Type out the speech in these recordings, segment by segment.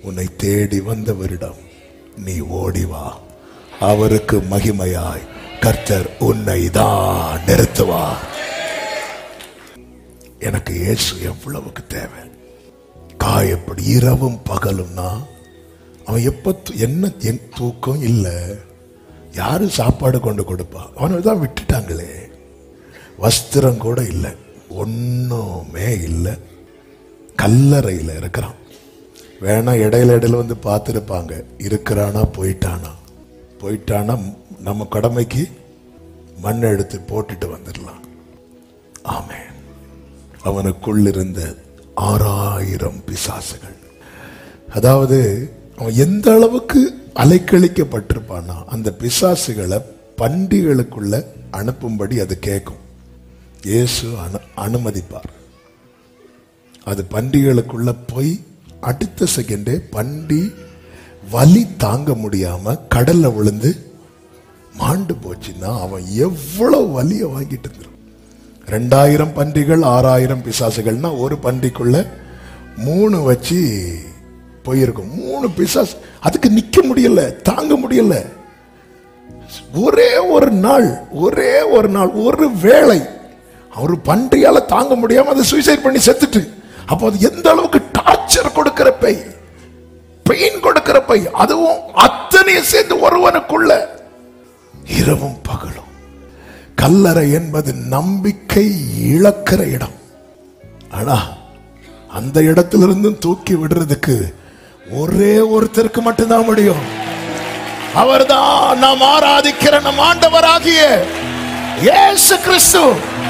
உன்னை தேடி வந்தவரிடம் நீ ஓடி வா அவருக்கு மகிமையாய் கர்த்தர் உன்னை தான் நிறுத்துவார் எனக்கு இயேசு எவ்வளவுக்கு தேவை காயப்படி இரவும் பகலும்னா அவன் எப்ப தூ- என்ன என் தூக்கம் இல்லை யாரு சாப்பாடு கொண்டு கொடுப்பா அவனை தான் விட்டுட்டாங்களே வஸ்திரம் கூட இல்லை ஒண்ணுமே இல்லை கல்லறையில் இருக்கிறான் வேணா இடையில இடையில வந்து பார்த்துருப்பாங்க இருக்கிறானா போயிட்டானா போயிட்டானா நம்ம கடமைக்கு மண் எடுத்து போட்டுட்டு வந்துடலாம் ஆமென் அவனுக்குள் இருந்த ஆறாயிரம் பிசாசுகள் அதாவது அவன் எந்த அளவுக்கு அலைக்கழிக்கப்பட்டிருப்பானா அந்த பிசாசுகளை பண்டிகளுக்குள்ள அனுப்பும்படி அது கேட்கும் இயேசு அனு அனுமதிப்பார் அது பண்டிகளுக்குள்ள போய் அடுத்த செகண்டே பண்டி வலி தாங்க முடியாம கடல்ல விழுந்து மாண்டு போச்சுன்னா அவன் எவ்வளவு வலியை வாங்கிட்டு இருந்திருப்பான் ரெண்டாயிரம் பன்றிகள் ஆறாயிரம் பிசாசுகள்னா ஒரு பன்றிக்குள்ள மூணு வச்சு போயிருக்கும் மூணு பிசாசு அதுக்கு நிக்க முடியல தாங்க முடியல ஒரே ஒரு நாள் ஒரே ஒரு நாள் ஒரு வேளை அவர் பன்றியால தாங்க முடியாம அதை சூசைட் பண்ணி செத்துட்டு அப்போ அது எந்த அளவுக்கு டார்ச்சர் கொடுக்கிற பை பெயின் கொடுக்கிற பை அதுவும் அத்தனையும் சேர்ந்து ஒருவனுக்குள்ள இரவும் பகலும் கல்லறை என்பது நம்பிக்கை இழக்கிற இடம் ஆனா அந்த இடத்திலிருந்தும் தூக்கி விடுறதுக்கு ஒரே ஒருத்தருக்கு மட்டும்தான் முடியும் அவர்தான் நாம் ஆராதிக்கிற நம் ஆண்டவராகிய இயேசு கிறிஸ்து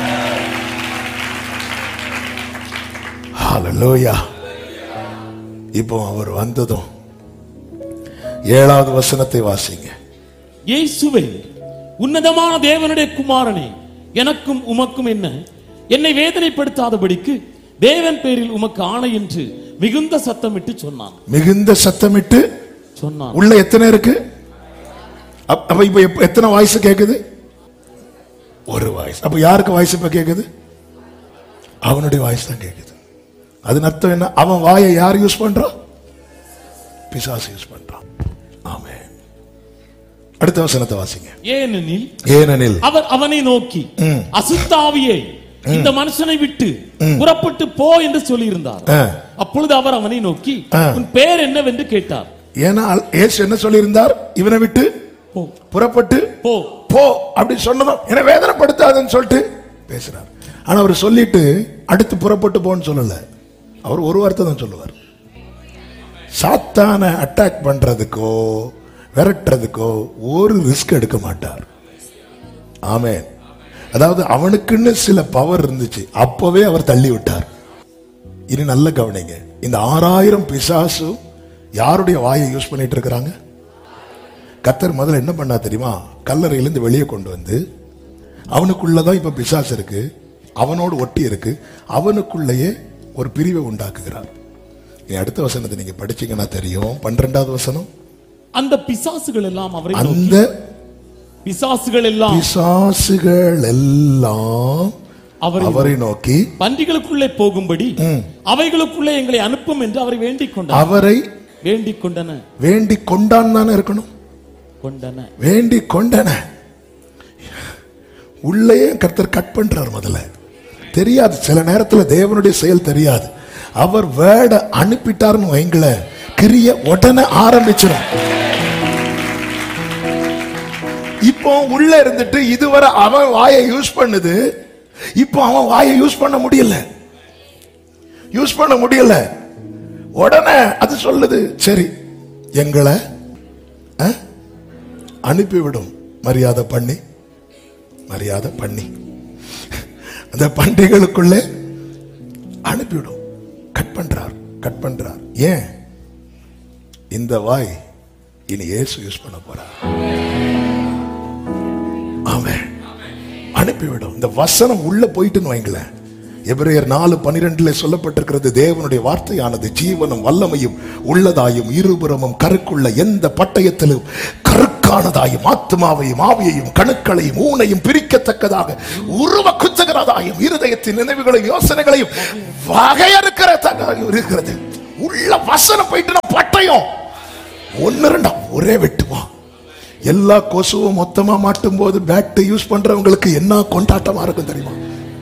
ஹalleluya இப்போ அவர் வந்ததும் ஏழாவது வசனத்தை வாசிங்க இயேசுவே உன்னதமான தேவனுடைய குமாரனே எனக்கும் உமக்கும் என்ன என்னை வேதனைப்படுத்தாதபடிக்கு தேவன் பேரில் உமக்கு ஆணை என்று மிகுந்த சத்தமிட்டு சொன்னான் மிகுந்த சத்தமிட்டு சொன்னான் உள்ள எத்தனை இருக்கு அப்ப அப்ப இப்ப எப்ப- எத்தனை வாய்ஸ் கேக்குது ஒரு வாய்ஸ் அப்ப யாருக்கு வாய்ஸ் இப்ப கேக்குது அவனுடைய வாய்ஸ் தான் கேக்குது அது அர்த்தம் என்ன அவன் வாயை யார் யூஸ் பண்றான் பிசாசு யூஸ் பண்றான் ஆமே அடுத்த வசனத்தை வாசிங்க ஏனெனில் ஏனெனில் அவர் அவனை நோக்கி அசுத்தாவியே இந்த மனுஷனை விட்டு புறப்பட்டு போ என்று சொல்லியிருந்தார் ஆ. அப்பொழுது அவர் அவனை நோக்கி ஆ. உன் பேர் என்னவென்று கேட்டார் ஏன்னா ஏசு என்ன சொல்லியிருந்தார் இவனை விட்டு போ புறப்பட்டு போ போ அப்படி சொன்னதும் என்ன வேதனைப்படுத்தாதுன்னு சொல்லிட்டு பேசுறார் ஆனா அவர் சொல்லிட்டு அடுத்து புறப்பட்டு போன்னு சொல்லல அவர் ஒரு வார்த்தை தான் சொல்லுவார் சாத்தான அட்டாக் பண்றதுக்கோ விரட்டுறதுக்கோ ஒரு ரிஸ்க் எடுக்க மாட்டார் ஆமென் அதாவது அவனுக்குன்னு சில பவர் இருந்துச்சு அப்பவே அவர் தள்ளி விட்டார் இனி நல்ல கவனிங்க இந்த ஆறாயிரம் பிசாசு யாருடைய வாயை யூஸ் பண்ணிட்டு இருக்கிறாங்க கத்தர் முதல்ல என்ன பண்ணா தெரியுமா கல்லறையிலேருந்து வெளியே கொண்டு வந்து அவனுக்குள்ளதான் இப்ப பிசாசு இருக்கு அவனோடு ஒட்டி இருக்கு அவனுக்குள்ளேயே ஒரு பிரிவை உண்டாக்குகிறார் இனி அடுத்த வசனத்தை நீங்க படிச்சீங்கன்னா தெரியும் பன்னிரெண்டாவது வசனம் அந்த பிசாசுகள் எல்லாம் அவரை நோக்கி அந்த பிசாசுகள் எல்லாம் பிசாசுகள் எல்லாம் அவரை அவரை நோக்கி பன்றிகளுக்குள்ளே போகும்படி அவைகளுக்குள்ளே எங்களை அனுப்பும் என்று அவரை வேண்டிக் கொண்டார் அவரை வேண்டிக் கொண்டன வேண்டி கொண்டான் தானே இருக்கணும் கொண்டன வேண்டி கொண்டன உள்ளேயே கர்த்தர் கட் பண்றார் முதல்ல தெரியாது சில நேரத்துல தேவனுடைய செயல் தெரியாது அவர் வேர்டை அனுப்பிட்டாருன்னு வைங்கள கிரிய உடனே ஆரம்பிச்சிடும் இப்போ உள்ள இருந்துட்டு இதுவரை அவன் வாயை யூஸ் பண்ணுது இப்போ அவன் வாயை யூஸ் பண்ண முடியல யூஸ் பண்ண முடியல உடனே அது சொல்லுது சரி எங்களை அஹ், அனுப்பிவிடும் மரியாதை பண்ணி மரியாதை பண்ணி அந்த பண்டிகளுக்குள்ளே அனுப்பிவிடும் கட் பண்றார் கட் பண்றார் ஏன் இந்த வாய் இனி இயேசு யூஸ் பண்ண போறார் ஆமென் அனுப்பிவிடும் இந்த வசனம் உள்ள போயிட்டுன்னு வைங்களேன் எபிரேயர் நாலு பனிரெண்டுல சொல்லப்பட்டிருக்கிறது தேவனுடைய வார்த்தையானது ஜீவனும் வல்லமையும் உள்ளதாயும் இருபுறமும் கருக்குள்ள எந்த பட்டயத்திலும் கருக்கானதாயும் ஆத்மாவையும் ஆவியையும் கணுக்களையும் ஊனையும் பிரிக்கத்தக்கதாக உருவ குத்துகிறதாயும் இருதயத்தின் நினைவுகளையும் யோசனைகளையும் வகையறுக்கிற இருக்கிறது உள்ள வசனம் போயிட்டு பட்டயம் ஒன்னு ரெண்டா ஒரே வெட்டுவான் எல்லா கொசுவும் மொத்தமா மாட்டும் போது பேட் யூஸ் பண்றவங்களுக்கு என்ன கொண்டாட்டமா இருக்கும் தெரியுமா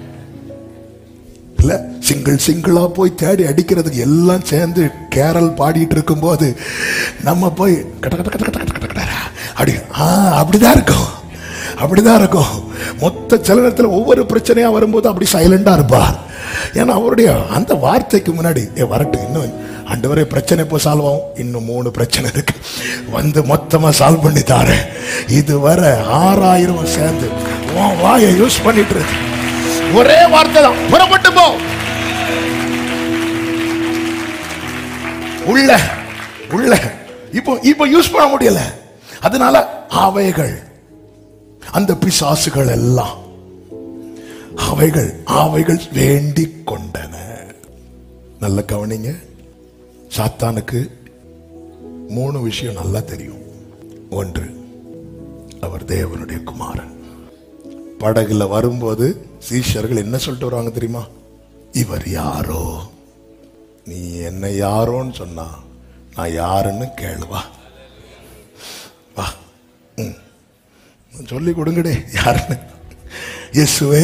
இல்ல சிங்கிள் சிங்கிளா போய் தேடி அடிக்கிறதுக்கு எல்லாம் சேர்ந்து கேரல் பாடிட்டு இருக்கும்போது நம்ம போய் கட கட கட கட கட கட கட அப்படி ஆ அப்படிதான் இருக்கும் அப்படிதான் இருக்கும் மொத்த சில நேரத்தில் ஒவ்வொரு பிரச்சனையா வரும்போது அப்படி சைலண்டா இருப்பார் ஏன்னா அவருடைய அந்த வார்த்தைக்கு முன்னாடி ஏ வரட்டும் இன்னும் ஆண்டவரே பிரச்சனை இப்போ சால்வ் ஆகும் இன்னும் மூணு பிரச்சனை இருக்கு வந்து மொத்தமா சால்வ் பண்ணி தாரேன் இது வர ஆறாயிரம் சேர்ந்து உன் வாயை யூஸ் பண்ணிட்டு இருக்கு ஒரே வார்த்தை தான் புறப்பட்டு போ உள்ள உள்ள இப்போ இப்போ யூஸ் பண்ண முடியல அதனால அவைகள் அந்த பிசாசுகள் எல்லாம் அவைகள் அவைகள் வேண்டிக் கொண்டன நல்ல கவனிங்க சாத்தானுக்கு மூணு விஷயம் நல்லா தெரியும் ஒன்று அவர் தேவனுடைய குமாரன் படகுல வரும்போது சீஷர்கள் என்ன சொல்லிட்டு வருவாங்க தெரியுமா இவர் யாரோ நீ என்ன யாரோன்னு சொன்னா நான் யாருன்னு கேளுவா வா ம். சொல்லி கொடுங்கடே யாருன்னு இயேசுவே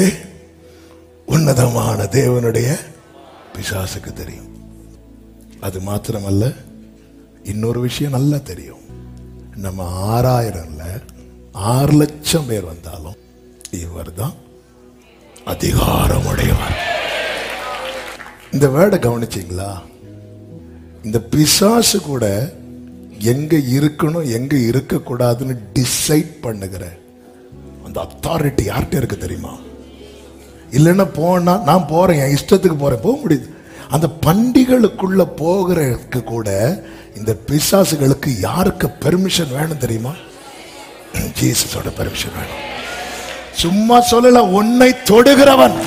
உன்னதமான தேவனுடைய பிசாசுக்கு தெரியும் அது மாத்திரமல்ல இன்னொரு விஷயம் நல்லா தெரியும் நம்ம ஆறாயிரம்ல ஆறு லட்சம் பேர் வந்தாலும் இவர் தான் அதிகாரமுடையவர் இந்த வேர்டை கவனிச்சீங்களா இந்த பிசாசு கூட எங்க இருக்கணும் எங்க இருக்க கூடாதுன்னு டிசைட் பண்ணுகிற அந்த அத்தாரிட்டி யார்கிட்ட இருக்கு தெரியுமா இல்லைன்னா போனா நான் போறேன் என் இஷ்டத்துக்கு போறேன் போக முடியுது அந்த பண்டிகளுக்குள்ள போகிறதுக்கு கூட இந்த பிசாசுகளுக்கு யாருக்கு பெர்மிஷன் வேணும் தெரியுமா ஜீசஸோட பெர்மிஷன் வேணும் சும்மா சொல்லல உன்னை தொடுகிறவன்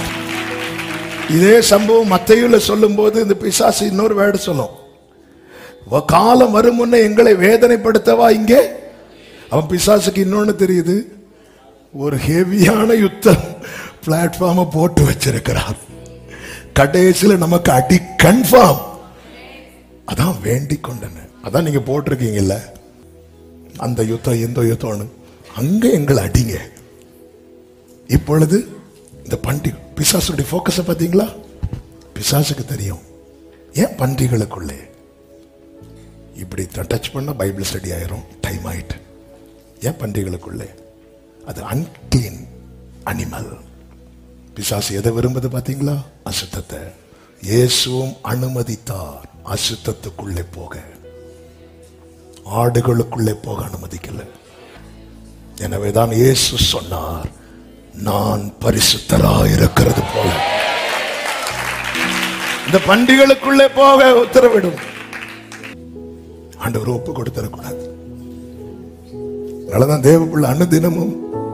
இதே சம்பவம் மத்தையுல சொல்லும் போது இந்த பிசாசு இன்னொரு வேர்டு சொல்லும் "வ- காலம் வரும் முன்ன எங்களை வேதனைப்படுத்தவா இங்கே அவன் பிசாசுக்கு இன்னொன்னு தெரியுது ஒரு ஹெவியான யுத்தம் பிளாட்ஃபார்ம போட்டு வச்சிருக்கிறார் கடைசியில நமக்கு அடி கன்ஃபார்ம் அதான் வேண்டிக் கொண்டன அதான் நீங்க போட்டிருக்கீங்கல்ல அந்த யுத்தம் எந்த யுத்தம்னு அங்க எங்களை அடிங்க இப்பொழுது இந்த பண்டி பிசாசுடைய ஃபோக்கஸை பார்த்தீங்களா பிசாசுக்கு தெரியும் ஏன் பன்றிகளுக்குள்ளே இப்படி டச் பண்ண பைபிள் ஸ்டடி ஆயிரும் டைம் ஆயிட்டு ஏன் பன்றிகளுக்குள்ளே அது அன்கிளீன் அனிமல் பிசாசு எதை விரும்புது பாத்தீங்களா அசுத்தத்தை இயேசுவும் அனுமதித்தார் அசுத்தத்துக்குள்ளே போக ஆடுகளுக்குள்ளே போக அனுமதிக்கல எனவேதான் இயேசு சொன்னார் நான் பரிசுத்தராய் இருக்கிறது போல இந்த பண்டிகளுக்குள்ளே போக உத்தரவிடும் ஆண்டவர் ஒப்பு கொடுத்தரக்கூடாது அதனாலதான் தேவப்புள்ள அனுதினமும்